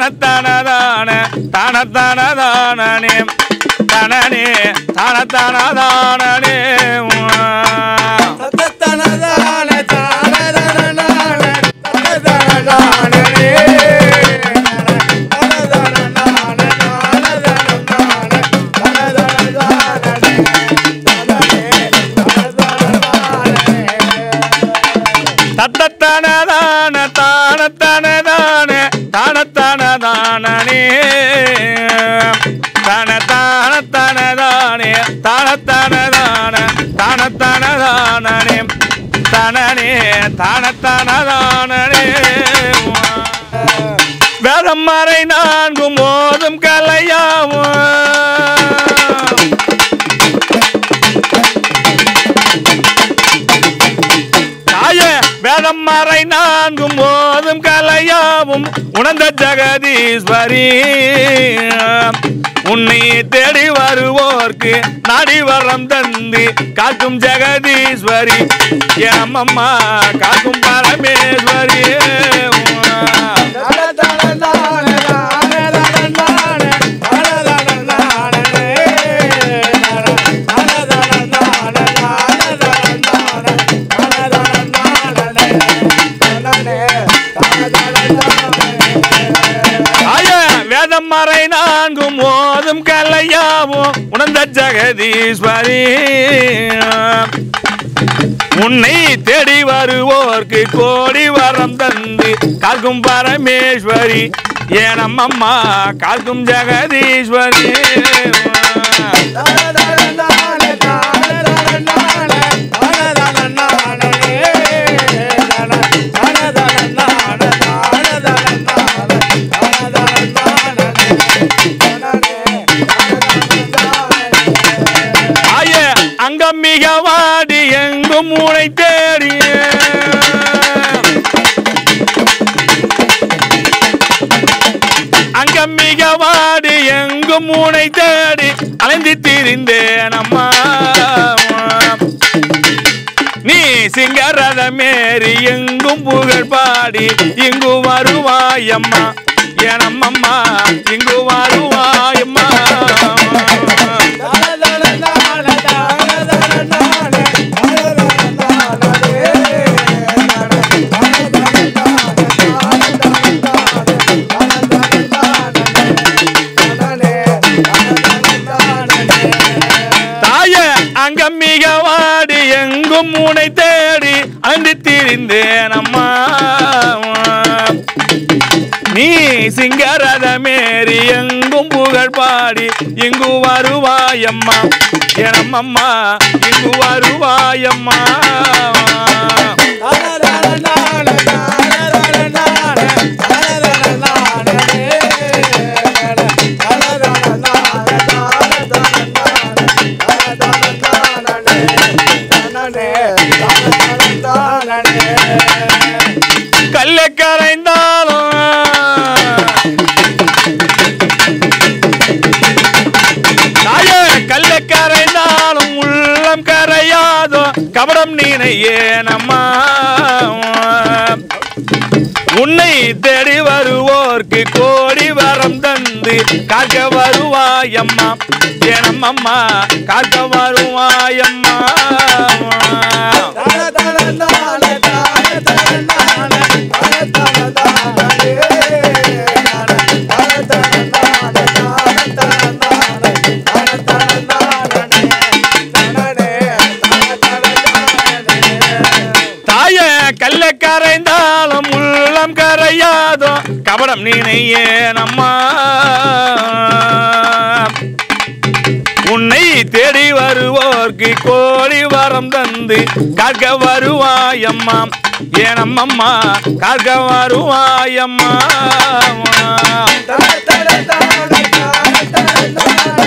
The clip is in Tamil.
தானத்தானதான தானத்தானதானே தனனே தானத்தானதானே தத்தனதான தானதனனான தத்தனதானே தனதனனான தானதனனான தனதனனானே தத்தத்தானதான தானத்தானதான தானத்தானதானே தனத்தானத்தானதானே தானத்தானதான தானத்தானதானே தனனே தானத்தானதானே வேதம் மறை நான்கும் மோதும் கலையாவும் தாய வேதம் மறை நான்கும் போதும் கலையாவும் உணர்ந்த ஜெகதீஸ்வரி உன்னை தேடி வருவோர்க்கு நாடி வரம் தந்து காக்கும் ஜெகதீஸ்வரி என் அம்மா காக்கும் பரமேஸ்வரி தாய வேதம் மறை நான்கும் ஓதும் கலையாவும் உணர்ந்த ஜெகதீஸ்வரி உன்னை தேடி வருவோர்க்கு கோடி வரம் தந்து காக்கும் பரமேஸ்வரி ஏனம் அம்மா காக்கும் ஜெகதீஸ்வரி ஆய அங்கம் மிக வாடி எங்கும் உனை தேடி அங்கம் மிக வாடி எங்கும் உனை தேடி அலைந்து திரிந்தேன் அம்மா நீ சிங்கரத மேரி எங்கும் புகழ் பாடி இங்கு வருவாயம்மா எனம்மம்மா இங்கு வருவாயம்மா தாய அங்கம் மிக வாடி எங்கும் உனை தேடி அன்று திரிந்தேன் அம்மா நீ சிங்கரத மேரி எங்கும் புகழ் பாடி இங்கு வருவாயம்மா எனம்மம்மா இங்கு வருவாயம்மா கல்லை கரைந்தாலும் தாயே கல்லை கரைந்தாலும் உள்ளம் கரையாதோ கபடம் நீனையே நம்மா உன்னை தேடி வருவோர்க்கு கோடி வரம் தந்து காக்க வருவாயம்மா ஏனம்மம்மா காக்க வருவாயம்மா தாய கல்ல கரைந்தாலும் உள்ளம் கரையாதோ கபடம் நீனையே நம்மா உன்னை தேடி வருவோர்க்கு கோடி வரம் தந்து காக்க வருவாயம்மா ஏனம்மம்மா காக்க வருவாயம்மா தன தன தன தன தன